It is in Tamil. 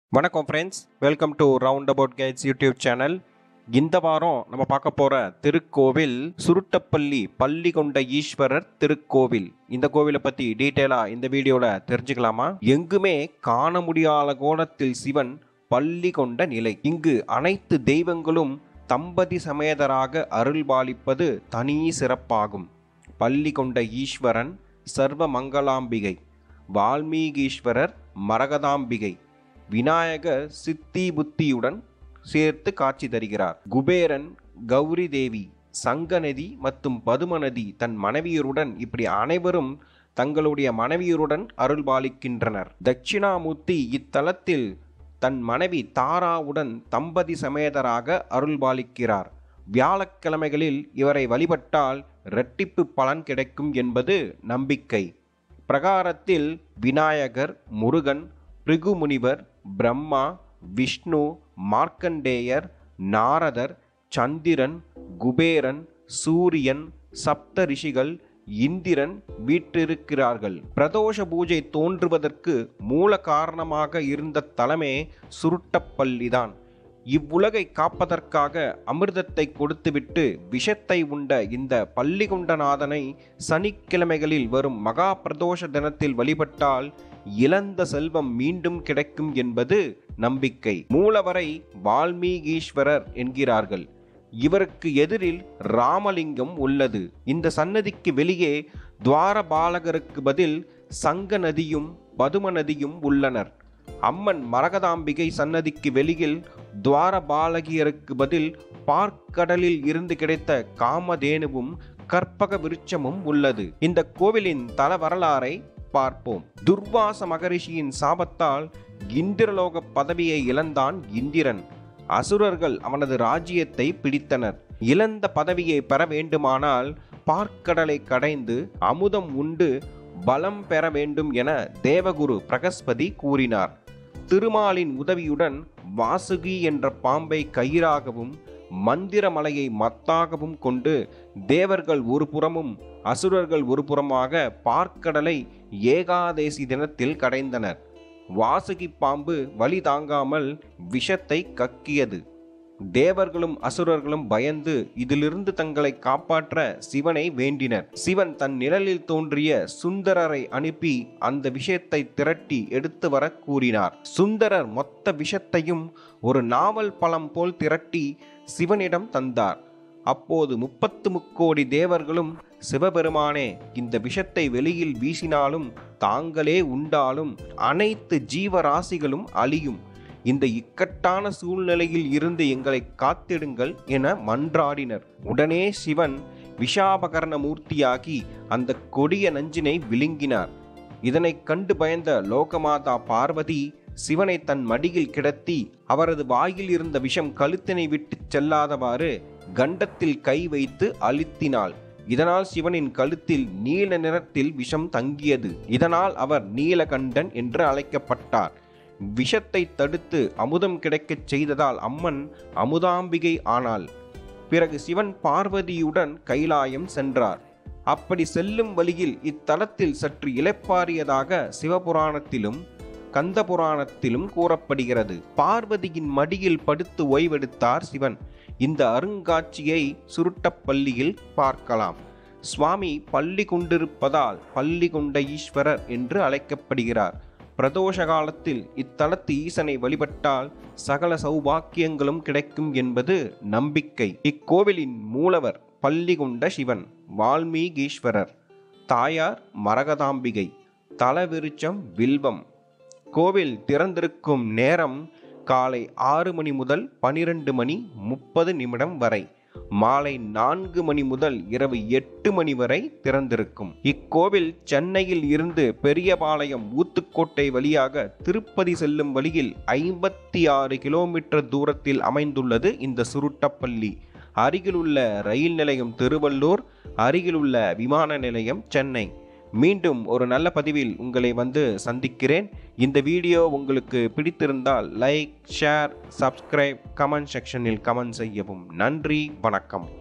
வணக்கம் friends welcome to round about kites YouTube channel இந்த வாரம் நம்ம பார்க்க போகிற திருக்கோவில் சுருட்டப்பள்ளி பள்ளி கொண்ட ஈஸ்வரர் திருக்கோவில் இந்த கோவிலை பற்றி டீட்டெயிலாக இந்த வீடியோவில் தெரிஞ்சுக்கலாமா எங்குமே காண முடியாத கோணத்தில் சிவன் பள்ளி கொண்ட நிலை இங்கு அனைத்து தெய்வங்களும் தம்பதி சமேதராக அருள்பாலிப்பது தனி சிறப்பாகும் பள்ளி கொண்ட ஈஸ்வரன் சர்வ மங்களாம்பிகை வால்மீகீஸ்வரர் மரகதாம்பிகை விநாயகர் சித்தி புத்தியுடன் சேர்த்து காட்சி தருகிறார் குபேரன் கௌரி தேவி சங்கநதி மற்றும் பதுமநதி தன் மனைவியருடன் இப்படி அனைவரும் தங்களுடைய மனைவியருடன் அருள்பாலிக்கின்றனர் தட்சிணாமூர்த்தி இத்தலத்தில் தன் மனைவி தாராவுடன் தம்பதி சமேதராக அருள்பாலிக்கிறார் வியாழக்கிழமைகளில் இவரை வழிபட்டால் இரட்டிப்பு பலன் கிடைக்கும் என்பது நம்பிக்கை பிரகாரத்தில் விநாயகர் முருகன் பிருகுமுனிவர் பிரம்மா விஷ்ணு மார்க்கண்டேயர் நாரதர் சந்திரன் குபேரன் சூரியன் சப்த ரிஷிகள் இந்திரன் வீற்றிருக்கிறார்கள் பிரதோஷ பூஜை தோன்றுவதற்கு மூல காரணமாக இருந்த தலமே சுருட்டப்பள்ளிதான் இவ்வுலகை காப்பதற்காக அமிர்தத்தை கொடுத்துவிட்டு விஷத்தை உண்ட இந்த பள்ளிகுண்டநாதனை சனிக்கிழமைகளில் வரும் மகா பிரதோஷ தினத்தில் வழிபட்டால் இழந்த செல்வம் மீண்டும் கிடைக்கும் என்பது நம்பிக்கை மூலவரை வால்மீகீஸ்வரர் என்கிறார்கள் இவருக்கு எதிரில் ராமலிங்கம் உள்ளது இந்த சன்னதிக்கு வெளியே துவாரபாலகருக்கு பதில் சங்க நதியும் பதும நதியும் உள்ளனர் அம்மன் மரகதாம்பிகை சன்னதிக்கு வெளியில் துவாரபாலகியருக்கு பதில் பார்க்கடலில் இருந்து கிடைத்த காமதேனுவும் கற்பக விருட்சமும் உள்ளது இந்த கோவிலின் தல வரலாறை பார்ப்போம் துர்வாச மகரிஷியின் சாபத்தால் இந்திரலோக பதவியை இழந்தான் இந்திரன் அசுரர்கள் அவனது ராஜ்யத்தை பிடித்தனர் இழந்த பதவியை பெற வேண்டுமானால் பார்க்கடலை கடைந்து அமுதம் உண்டு பலம் பெற வேண்டும் என தேவகுரு பிரகஸ்பதி கூறினார் திருமாலின் உதவியுடன் வாசுகி என்ற பாம்பை கயிறாகவும் மந்திரமலையை மத்தாகவும் கொண்டு தேவர்கள் ஒரு புறமும் அசுரர்கள் ஒரு புறமாக பார்க்கடலை ஏகாதேசி தினத்தில் கடைந்தனர் வாசுகி பாம்பு வலி தாங்காமல் விஷத்தை கக்கியது தேவர்களும் அசுரர்களும் பயந்து இதிலிருந்து தங்களை காப்பாற்ற சிவனை வேண்டினர் சிவன் தன் நிழலில் தோன்றிய சுந்தரரை அனுப்பி அந்த விஷயத்தை திரட்டி எடுத்து வர கூறினார் சுந்தரர் மொத்த விஷத்தையும் ஒரு நாவல் பழம் போல் திரட்டி சிவனிடம் தந்தார் அப்போது முப்பத்து முக்கோடி தேவர்களும் சிவபெருமானே இந்த விஷத்தை வெளியில் வீசினாலும் தாங்களே உண்டாலும் அனைத்து ஜீவராசிகளும் அழியும் இந்த இக்கட்டான சூழ்நிலையில் இருந்து எங்களை காத்திடுங்கள் என மன்றாடினர் உடனே சிவன் விஷாபகரண மூர்த்தியாகி அந்த கொடிய நஞ்சினை விழுங்கினார் இதனைக் கண்டு பயந்த லோகமாதா பார்வதி சிவனை தன் மடியில் கிடத்தி அவரது வாயில் இருந்த விஷம் கழுத்தினை விட்டு செல்லாதவாறு கண்டத்தில் கை வைத்து அழுத்தினாள் இதனால் சிவனின் கழுத்தில் நீல நிறத்தில் விஷம் தங்கியது இதனால் அவர் நீலகண்டன் என்று அழைக்கப்பட்டார் விஷத்தை தடுத்து அமுதம் கிடைக்கச் செய்ததால் அம்மன் அமுதாம்பிகை ஆனாள் பிறகு சிவன் பார்வதியுடன் கைலாயம் சென்றார் அப்படி செல்லும் வழியில் இத்தலத்தில் சற்று இளைப்பாறியதாக சிவபுராணத்திலும் கந்த புராணத்திலும் கூறப்படுகிறது பார்வதியின் மடியில் படுத்து ஓய்வெடுத்தார் சிவன் இந்த அருங்காட்சியை சுருட்டப்பள்ளியில் பார்க்கலாம் சுவாமி பள்ளி கொண்டிருப்பதால் பள்ளி கொண்ட ஈஸ்வரர் என்று அழைக்கப்படுகிறார் பிரதோஷ காலத்தில் இத்தலத்து ஈசனை வழிபட்டால் சகல சௌபாக்கியங்களும் கிடைக்கும் என்பது நம்பிக்கை இக்கோவிலின் மூலவர் பள்ளி கொண்ட சிவன் வால்மீகீஸ்வரர் தாயார் மரகதாம்பிகை தலவிருச்சம் வில்வம் கோவில் திறந்திருக்கும் நேரம் காலை ஆறு மணி முதல் பனிரெண்டு மணி முப்பது நிமிடம் வரை மாலை நான்கு மணி முதல் இரவு எட்டு மணி வரை திறந்திருக்கும் இக்கோவில் சென்னையில் இருந்து பெரியபாளையம் ஊத்துக்கோட்டை வழியாக திருப்பதி செல்லும் வழியில் ஐம்பத்தி ஆறு கிலோமீட்டர் தூரத்தில் அமைந்துள்ளது இந்த சுருட்டப்பள்ளி அருகிலுள்ள ரயில் நிலையம் திருவள்ளூர் அருகிலுள்ள விமான நிலையம் சென்னை மீண்டும் ஒரு நல்ல பதிவில் உங்களை வந்து சந்திக்கிறேன் இந்த வீடியோ உங்களுக்கு பிடித்திருந்தால் லைக் ஷேர் சப்ஸ்கிரைப் கமெண்ட் செக்ஷனில் கமெண்ட் செய்யவும் நன்றி வணக்கம்